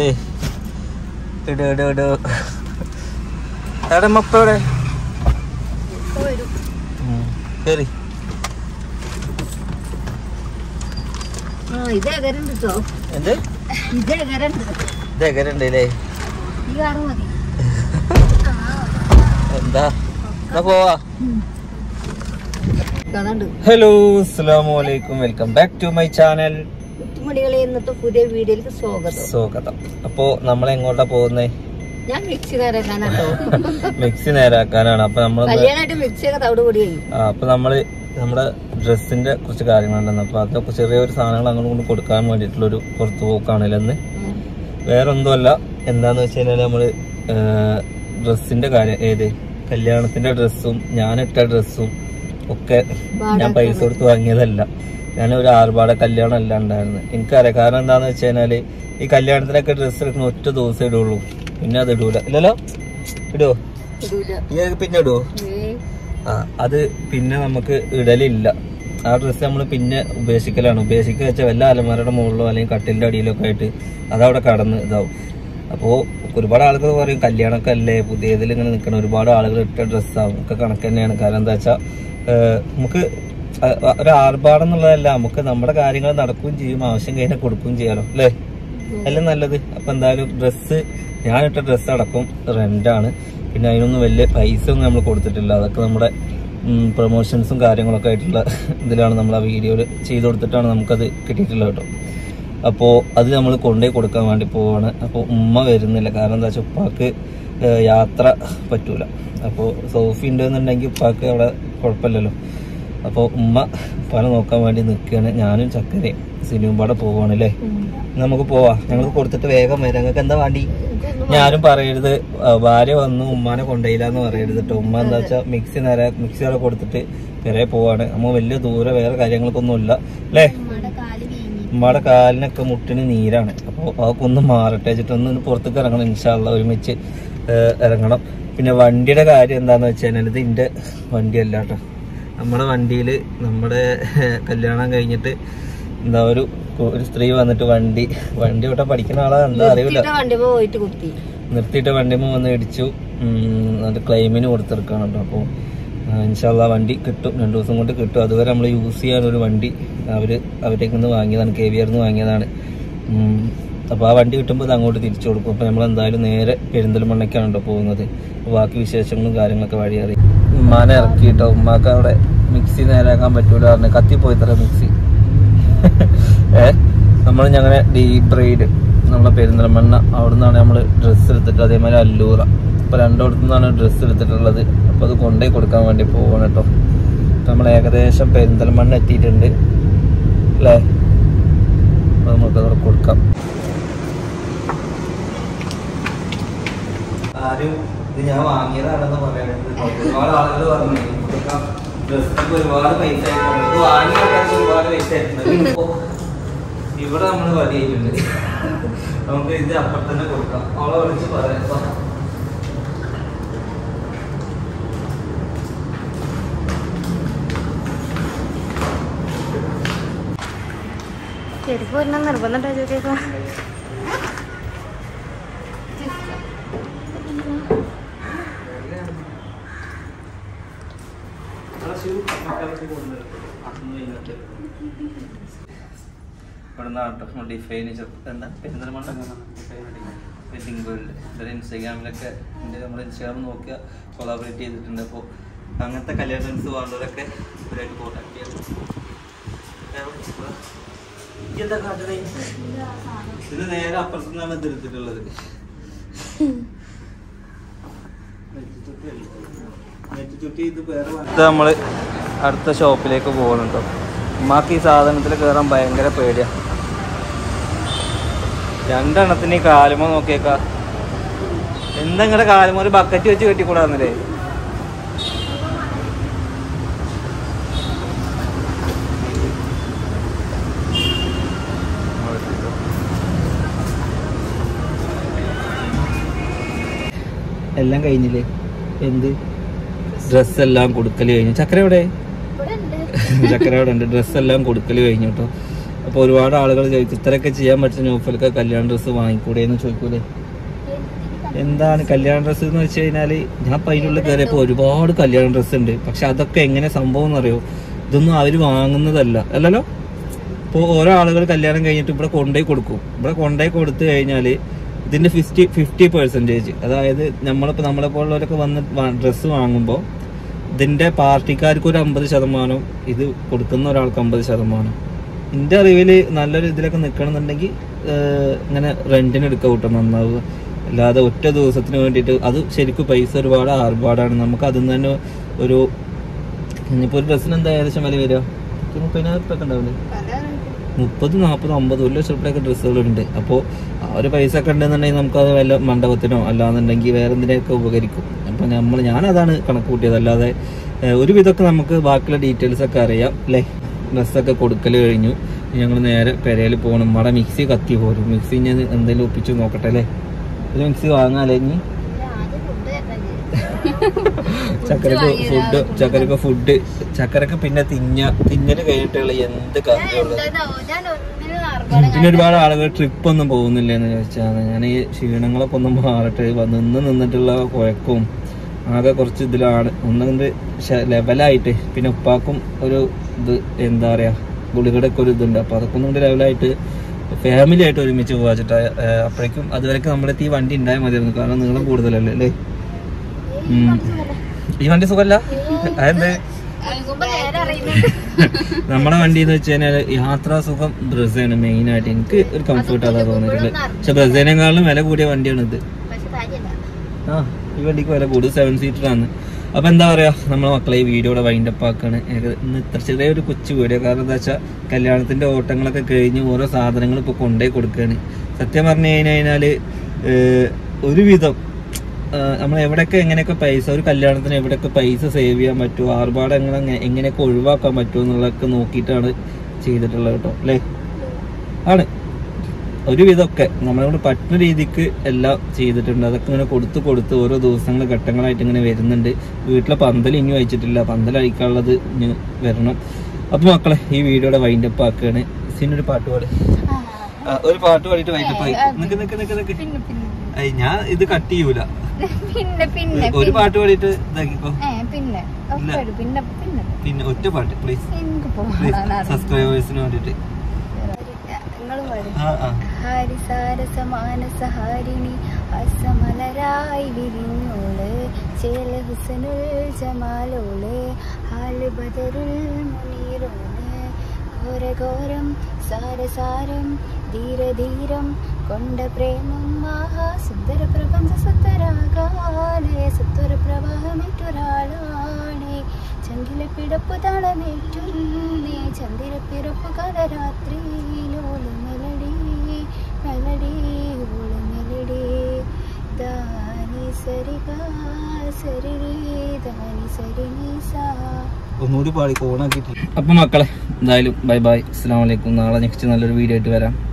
ഇതേ ഇട് ഇട് ഇട് എവിടെ മപ്പ എവിടെ ശരി ഇതേ കരണ്ട് കേട്ടോ എന്ത് ഇതേ കരണ്ട് ഇത് എങ്ങനെയുണ്ട് അല്ലേ ഈ കാറ് മതി എന്താ എന്നാ പോവാ അതുണ്ട് ഹലോ അസ്സലാമു അലൈക്കും welcome back to my channel കുട്ടിമണികളെ ഇന്നത്തെ പുതിയ വീഡിയോയിലേക്ക് സ്വാഗതം സ്വാഗതം അപ്പോ നമ്മൾ എങ്ങോട്ടാ പോകുന്നേ ഞാൻ മിക്സി നേരാക്കാനാട്ടോ മിക്സി നേരാക്കാനാണ് അപ്പൊ നമ്മൾ കല്യാണമായിട്ട് മിക്സിയൊക്കെ തവിട് പൊടി കഴിഞ്ഞു അപ്പൊ നമ്മള് നമ്മുടെ ഡ്രസ്സിന്റെ കുറച്ച് കാര്യങ്ങളുണ്ടെന്ന് അപ്പൊ അതൊക്കെ ചെറിയൊരു സാധനങ്ങൾ അങ്ങോട്ട് കൊണ്ട് കൊടുക്കാൻ വേണ്ടിയിട്ടുള്ള ഒരു പുറത്തു പോക്കാണില്ലെന്ന് വേറെ ഒന്നുമല്ല എന്താന്ന് വെച്ച് കഴിഞ്ഞാല് നമ്മള് ഡ്രസ്സിന്റെ കാര്യം ഏത് കല്യാണത്തിന്റെ ഡ്രസ്സും ഞാനിട്ട ഡ്രസ്സും ഒക്കെ ഞാൻ പൈസ കൊടുത്ത് വാങ്ങിയതല്ല ഞാൻ ഒരു ആർഭാട കല്യാണം അല്ല ഉണ്ടായിരുന്നത് എനിക്കറിയാം കാരണം എന്താന്ന് വെച്ച് കഴിഞ്ഞാല് ഈ കല്യാണത്തിനൊക്കെ ഡ്രസ്സ് എടുക്കുന്ന ഒറ്റ ദിവസം ഇടുള്ളൂ പിന്നെ അത് ഇടൂല ഇല്ലല്ലോ ഇടുവോ ഇടൂല. ഈ പിന്നെ ഇടുവോ ഏയ്. ആ അത് പിന്നെ നമുക്ക് ഇടലില്ല ആ ഡ്രസ്സ് നമ്മൾ പിന്നെ ഉപേക്ഷിക്കലാണ് ഉപേക്ഷിക്കുക വെച്ചാൽ വല്ല അലമാരയുടെ മുകളിലോ അല്ലെങ്കിൽ കട്ടിലിന്റെ അടിയിലൊക്കെ ആയിട്ട് അതവിടെ കടന്ന് ഇതാവും അപ്പോൾ ഒരുപാട് ആളുകൾ പറയും കല്യാണമൊക്കെ അല്ലേ പുതിയതിൽ ഇങ്ങനെ നിൽക്കണം ഒരുപാട് ആളുകൾ ഇട്ട ഡ്രസ്സാവും ഒക്കെ കണക്ക് തന്നെയാണ് കാരണം എന്താ വെച്ചാൽ നമുക്ക് അ- അ- ഒരു ആർഭാടം എന്നുള്ളതല്ല നമുക്ക് നമ്മുടെ കാര്യങ്ങൾ നടക്കുകയും ചെയ്യും ആവശ്യം കഴിഞ്ഞാൽ കൊടുക്കുകയും ചെയ്യാലോ അല്ലേ എല്ലാം നല്ലത് അപ്പൊ എന്തായാലും ഡ്രസ്സ് ഞാനിട്ട ഡ്രസ്സ് അടക്കം റെന്റാണ് പിന്നെ അതിനൊന്നും വലിയ പൈസ ഒന്നും നമ്മൾ കൊടുത്തിട്ടില്ല അതൊക്കെ നമ്മുടെ പ്രൊമോഷൻസും കാര്യങ്ങളൊക്കെ ആയിട്ടുള്ള ഇതിലാണ് നമ്മൾ ആ വീഡിയോയിൽ ചെയ്ത് കൊടുത്തിട്ടാണ് നമുക്കത് കിട്ടിയിട്ടുള്ളത് കേട്ടോ അപ്പോൾ അത് നമ്മൾ കൊണ്ടുപോയി കൊടുക്കാൻ വേണ്ടി പോവാണ് അപ്പോൾ ഉമ്മ വരുന്നില്ല കാരണം എന്താ വെച്ചാൽ ഉപ്പാക്ക് ഏഹ്, യാത്ര പറ്റൂല അപ്പോൾ സോഫി ഉണ്ടെന്നുണ്ടെങ്കിൽ ഉപ്പാക്ക് അവിടെ കുഴപ്പമില്ലല്ലോ അപ്പോൾ ഉമ്മ ഉപ്പാനെ നോക്കാൻ വേണ്ടി നിൽക്കുകയാണ് ഞാനും ചക്കരയും സിനിമ പാടെ പോവാണ് അല്ലേ നമുക്ക് പോവാ ഞങ്ങൾ കൊടുത്തിട്ട് വേഗം വരാം ഞങ്ങൾക്ക് എന്താ വേണ്ടി ഞാനും പറയരുത് ആ, ഭാര്യ വന്നു ഉമ്മാനെ കൊണ്ടുപോയില്ല എന്ന് പറയരുത് കേട്ടോ ഉമ്മ എന്താ വെച്ചാൽ മിക്സി നേരെ മിക്സി വരെ കൊടുത്തിട്ട് വരെ പോവാണ് നമ്മ വലിയ ദൂരെ വേറെ കാര്യങ്ങൾക്കൊന്നും ഇല്ല അല്ലേ ഉമ്മയുടെ കാലിനൊക്കെ മുട്ടിന് നീരാണ് അപ്പോൾ അതൊക്കെ ഒന്ന് മാറട്ടെ വെച്ചിട്ട് ഒന്ന് പുറത്തേക്ക് ഇറങ്ങണം ഇൻഷാല്ല ഒരുമിച്ച് ഏഹ്, ഇറങ്ങണം പിന്നെ വണ്ടിയുടെ കാര്യം എന്താന്ന് വെച്ച് കഴിഞ്ഞാൽ ഇത് എൻ്റെ വണ്ടിയല്ല കേട്ടോ നമ്മുടെ വണ്ടിയിൽ നമ്മുടെ കല്യാണം കഴിഞ്ഞിട്ട് എന്താ ഒരു ഒരു സ്ത്രീ വന്നിട്ട് വണ്ടി വണ്ടി വിട്ടാ പഠിക്കുന്ന ആളാ എന്താ അറിയില്ല നിർത്തിയിട്ട വണ്ടി പോയിട്ട് കുത്തി നിർത്തിയിട്ട് വണ്ടിമ്മ വന്ന് ഇടിച്ചു ഉം, അത് ക്ലെയിമിന് കൊടുത്തിറക്കാണ് കേട്ടോ അപ്പോൾ ഇൻഷാല്ല വണ്ടി കിട്ടും രണ്ടു ദിവസം കൊണ്ട് കിട്ടും അതുവരെ നമ്മൾ യൂസ് ചെയ്യാൻ ഒരു വണ്ടി അവർ അവരുടെ നിന്ന് വാങ്ങിയതാണ് കെ വി ആറിന്ന് വാങ്ങിയതാണ് അപ്പോൾ ആ വണ്ടി കിട്ടുമ്പോൾ അത് അങ്ങോട്ട് തിരിച്ചു കൊടുക്കും അപ്പോൾ നമ്മൾ എന്തായാലും നേരെ പെരിന്തൽമണ്ണയ്ക്കാണ് കേട്ടോ പോകുന്നത് അപ്പോൾ ബാക്കി വിശേഷങ്ങളും കാര്യങ്ങളൊക്കെ വഴി അറിയാം ഉമ്മാനെ ഇറക്കി കേട്ടോ ഉമ്മാക്ക് അവിടെ മിക്സി നേരാക്കാൻ പറ്റൂല പറഞ്ഞു കത്തിപ്പോയി തരാം മിക്സി ഏ നമ്മൾ ഞങ്ങനെ ഡീപ് ബ്രൈഡ് നമ്മളെ പെരിന്തൽമണ്ണ അവിടെ നിന്നാണ് നമ്മൾ ഡ്രസ്സ് എടുത്തിട്ട് അതേമാതിരി അല്ലൂറ അപ്പോൾ രണ്ടിടത്തു നിന്നാണ് ഡ്രസ്സ് എടുത്തിട്ടുള്ളത് അപ്പോൾ അത് കൊണ്ടുപോയി കൊടുക്കാൻ വേണ്ടി പോവാണ് കേട്ടോ നമ്മൾ ഏകദേശം പെരിന്തൽമണ്ണ എത്തിയിട്ടുണ്ട് അല്ലേ അപ്പോൾ നമുക്കത് അവിടെ കൊടുക്കാം ആരും ഇത് ഞാൻ വാങ്ങിയതാണെന്ന് പറയണത് ഒരുപാട് ആളുകൾ പറഞ്ഞു ഡ്രസ്സിനൊക്കെ ഒരുപാട് പൈസ ആയിട്ടുണ്ട് ഇത് വാങ്ങിയ ആൾക്കാർക്ക് ഒരുപാട് പൈസ ആയിട്ടുണ്ട് ഇപ്പൊ ഇവിടെ നമ്മൾ പതിയായിട്ടുണ്ട് നമുക്ക് ഇത് അപ്പുറത്ത് തന്നെ കൊടുക്കാം അവളെ വിളിച്ച് പറയാം ഇപ്പൊ. ചെരുപ്പ് പറഞ്ഞാൽ നിർബന്ധം ചോദിച്ചേക്കാം ഇവിടുന്ന് ഡിഫൈൻ എന്താ പെരിന്തൽമണ്ണ വെഡിങ് വേൾഡ് ഇവരെ ഇൻസ്റ്റാഗ്രാമിലൊക്കെ എൻ്റെ നമ്മുടെ ഇൻസ്റ്റാഗ്രാം നോക്കിയാൽ കൊളാബറേറ്റ് ചെയ്തിട്ടുണ്ട് അപ്പോൾ അങ്ങനത്തെ കല്യാണൻസ് വേണ്ടവരൊക്കെ ഇവരായിട്ട് കോൺടാക്ട് ചെയ്യാം എന്താ കാട്ടണേ ഇത് നേരെ അപ്പുറത്തു നിന്നാണ് ഇത് എടുത്തിട്ടുള്ളത് ഇത് നമ്മള് അടുത്ത ഷോപ്പിലേക്ക് പോകുന്നുണ്ടോ ഉമ്മാക്ക് ഈ സാധനത്തിൽ കയറാൻ ഭയങ്കര പേടിയാ രണ്ടെണ്ണത്തിന് ഈ കാലുമ നോക്കിയേക്കാ എന്താ ഇങ്ങടെ കാലുമ ഒരു ബക്കറ്റ് വെച്ച് കെട്ടിക്കൂടാന്നില്ലേ എല്ലാം കഴിഞ്ഞില്ലേ എന്ത് ഡ്രസ് എല്ലാം കൊടുക്കല് കഴിഞ്ഞു ചക്കര എവിടെ ചക്കര അവിടെ ഉണ്ട് ഡ്രസ് എല്ലാം കൊടുക്കല് കഴിഞ്ഞു കേട്ടോ അപ്പോൾ ഒരുപാട് ആളുകൾ ചോദിക്കും ഇത്രയൊക്കെ ചെയ്യാൻ പറ്റുന്ന നൗഫൽക്ക് കല്യാണ ഡ്രസ്സ് വാങ്ങിക്കൂടെ എന്ന് ചോദിക്കൂലേ എന്താണ് കല്യാണ ഡ്രസ്സ് എന്ന് വെച്ച് കഴിഞ്ഞാൽ ഞാൻ ഇപ്പം അതിനുള്ളിൽ കയറിയപ്പോൾ ഒരുപാട് കല്യാണ ഡ്രസ്സ് ഉണ്ട് പക്ഷെ അതൊക്കെ എങ്ങനെ സംഭവം എന്നറിയോ ഇതൊന്നും അവർ വാങ്ങുന്നതല്ല അല്ലല്ലോ ഇപ്പോൾ ഓരോ ആളുകൾ കല്യാണം കഴിഞ്ഞിട്ട് ഇവിടെ കൊണ്ടുപോയി കൊടുക്കും ഇവിടെ കൊണ്ടുപോയി കൊടുത്തു കഴിഞ്ഞാൽ ഇതിന്റെ ഫിഫ്റ്റി ഫിഫ്റ്റി പെർസെൻറ്റേജ് അതായത് നമ്മളിപ്പോൾ നമ്മളെ പോലുള്ളവരൊക്കെ വന്ന് ഡ്രസ്സ് വാങ്ങുമ്പോൾ ഇതിന്റെ പാർട്ടിക്കാർക്ക് ഒരു അമ്പത് ശതമാനം ഇത് കൊടുക്കുന്ന ഒരാൾക്ക് അമ്പത് ശതമാനം എൻ്റെ അറിവിൽ നല്ലൊരു ഇതിലൊക്കെ നിൽക്കണമെന്നുണ്ടെങ്കിൽ ഇങ്ങനെ റെന്റിന് എടുക്കുക കൂട്ടം നന്നാവുക അല്ലാതെ ഒറ്റ ദിവസത്തിന് വേണ്ടിയിട്ട് അത് ശരിക്കും പൈസ ഒരുപാട് ആർഭാടാണ് നമുക്ക് അതിൽ നിന്ന് തന്നെ ഒരു ഇനിയിപ്പോൾ ഒരു ഡ്രസ്സിന് എന്താ ഏകദേശം വില വരിക ഒരു മുപ്പതിനായിരം ഉറുപ്പ്യ ഉണ്ടാവില്ലേ മുപ്പത് നാൽപ്പത് അമ്പത് ഒരു ലക്ഷം റുപ്യൊക്കെ ഡ്രസ്സുകളുണ്ട് അപ്പോൾ ആ ഒരു പൈസ ഒക്കെ ഉണ്ടെന്നുണ്ടെങ്കിൽ നമുക്കത് വല്ല മണ്ഡപത്തിനോ അല്ലാന്നുണ്ടെങ്കിൽ വേറെ എന്തിനൊക്കെ ഉപകരിക്കും അപ്പോൾ നമ്മൾ ഞാനതാണ് കണക്ക് കൂട്ടിയത് അല്ലാതെ ഏഹ്, ഒരുവിധമൊക്കെ നമുക്ക് ബാക്കിയുള്ള ഡീറ്റെയിൽസ് ഒക്കെ അറിയാം അല്ലേ ഡ്രസ്സൊക്കെ കൊടുക്കൽ കഴിഞ്ഞു ഞങ്ങൾ നേരെ പെരയിൽ പോകണം നമ്മുടെ മിക്സി കത്തി പോരും മിക്സി ഞാൻ എന്തെങ്കിലും ഒപ്പിച്ച് നോക്കട്ടെ അല്ലേ ഒരു മിക്സി വാങ്ങാല്ലേ ഇനി ചക്കരക്ക് ഫുഡ് ചക്കരക്ക് ഫുഡ് ചക്കരക്ക് പിന്നെ തിന്ന തിന്നല് കഴിഞ്ഞിട്ടുള്ള എന്ത് കാര്യമുള്ളത് പിന്നെ ഒരുപാട് ആളുകൾ ട്രിപ്പ് ഒന്നും പോകുന്നില്ല എന്ന് ചോദിച്ചാൽ ഞാൻ ഈ ക്ഷീണങ്ങളൊക്കെ ഒന്ന് മാറട്ടെ വ- നിന്ന് നിന്നിട്ടുള്ള കുഴക്കും ആകെ കുറച്ച് ഇതിലാണ് ഒന്നുകൊണ്ട് ലെവലായിട്ട് പിന്നെ ഉപ്പാക്കും ഒരു ഇത് എന്താ പറയാ ഗുളികയുടെ ഒക്കെ ഒരു ഇതുണ്ട് അപ്പൊ അതൊക്കെ ഒന്നുകൊണ്ട് ലെവലായിട്ട് ഫാമിലി ആയിട്ട് ഒരുമിച്ച് പോവാച്ചിട്ട് അപ്പോഴേക്കും അതുവരെയൊക്കെ നമ്മുടെ ഈ വണ്ടി ഉണ്ടായാൽ മതിയായിരുന്നു കാരണം നീളം കൂടുതലല്ലേ അല്ലേ ഉം. ഈ വണ്ടി സുഖമല്ല അതെന്ത് നമ്മുടെ വണ്ടി എന്ന് വെച്ച് കഴിഞ്ഞാൽ യാത്രാ സുഖം ബ്രസയാണ് മെയിൻ ആയിട്ട് എനിക്ക് ഒരു കംഫർട്ട് അതാ തോന്നിയിട്ടുള്ളത് പക്ഷെ ബ്രസേനേക്കാളും വില കൂടിയ വണ്ടിയാണ് ഇത് ആ ഈ വണ്ടിക്ക് വില കൂടുതൽ സെവൻ സീറ്റർ ആണ് അപ്പൊ എന്താ പറയാ നമ്മളെ മക്കളെ ഈ വീഡിയോയുടെ വൈൻഡപ്പ് ആക്കാണ് ഏക- ഇന്ന് ഇത്ര ചെറിയൊരു കൊച്ചു വീഡിയോ കാരണം എന്താ വെച്ചാൽ കല്യാണത്തിന്റെ ഓട്ടങ്ങളൊക്കെ കഴിഞ്ഞ് ഓരോ സാധനങ്ങൾ ഇപ്പൊ കൊണ്ടുപോയി കൊടുക്കുകയാണ് സത്യം പറഞ്ഞു കഴിഞ്ഞാല് ഏഹ്, ഒരുവിധം ഏഹ്, നമ്മൾ എവിടെയൊക്കെ എങ്ങനെയൊക്കെ പൈസ ഒരു കല്യാണത്തിന് എവിടെയൊക്കെ പൈസ സേവ് ചെയ്യാൻ പറ്റുമോ ആർഭാടങ്ങൾ എങ്ങനെ- എങ്ങനെയൊക്കെ ഒഴിവാക്കാൻ പറ്റുമോ എന്നുള്ളതൊക്കെ നോക്കിയിട്ടാണ് ചെയ്തിട്ടുള്ളത് കേട്ടോ അല്ലേ ആണ് ഒരുവിധമൊക്കെ നമ്മളെ കൊണ്ട് പറ്റുന്ന രീതിക്ക് എല്ലാം ചെയ്തിട്ടുണ്ട് അതൊക്കെ ഇങ്ങനെ കൊടുത്ത് കൊടുത്ത് ഓരോ ദിവസങ്ങൾ ഘട്ടങ്ങളായിട്ട് ഇങ്ങനെ വരുന്നുണ്ട് വീട്ടിലെ പന്തൽ ഇനി വെച്ചിട്ടില്ല പന്തൽ അഴിക്കാനുള്ളത് ഇനി വരണം അപ്പൊ മക്കളെ ഈ വീഡിയോയുടെ വൈൻഡപ്പ് ആക്കുകയാണ് സിനൊരു പാട്ട് പാട് ആ, ഒരു പാട്ട് പാടിയിട്ട് വൈൻഡപ്പ് ആയി നിക്ക് നിക്ക് നിക്ക് നിക്ക് ഐ, ഞാൻ ഇത് കട്ട് ചെയ്യൂല പിന്നെ പിന്നെ ഒരു പാട്ട് പാടിയിട്ട് ഇതാക്കിക്കോ ഏ പിന്നെ ഉറപ്പായിട്ടും. പിന്നെ പിന്നെ പിന്നെ ഒറ്റ പാട്ട് പ്ലീസ് എനിക്ക് പ്ലീസ് പോകാൻ സബ്സ്ക്രൈബേഴ്സിന് വേണ്ടിട്ട് നിങ്ങൾ പാടും ആ ആ ഹാരിസാരസമാനസഹാരിണി അസമലരായി വിരിഞ്ഞോള് ചേല ഹുസനുൽ ജമാലോള് ഹാല് ബദറുൽ മുനീറോള് ഘോരഘോരം സാരസാരം ധീരധീരം കൊണ്ട പ്രേമം ആഹാ സുന്ദര പ്രപഞ്ച സത്തരാകാലേ സത്വര പ്രവാഹമേറ്റൊരാളാണേ ചങ്കിലെ പിടപ്പ് താളമേറ്റുന്നേ ചന്ദിര പിറപ്പ് കലരാത്രിയിലോള് മെലഡി മെലഡി ഓള് മെലഡി ദാനി സരിഗ സരിരി ദാനി സരി നീസാ ഒന്നുകൂടി പാടി ഓണാക്കിയിട്ട് അപ്പൊ മക്കളെ എന്തായാലും ബൈ ബൈ അസ്സാം വലൈക്കും നാളെ നെക്സ്റ്റ് നല്ലൊരു വീഡിയോ ആയിട്ട് വരാം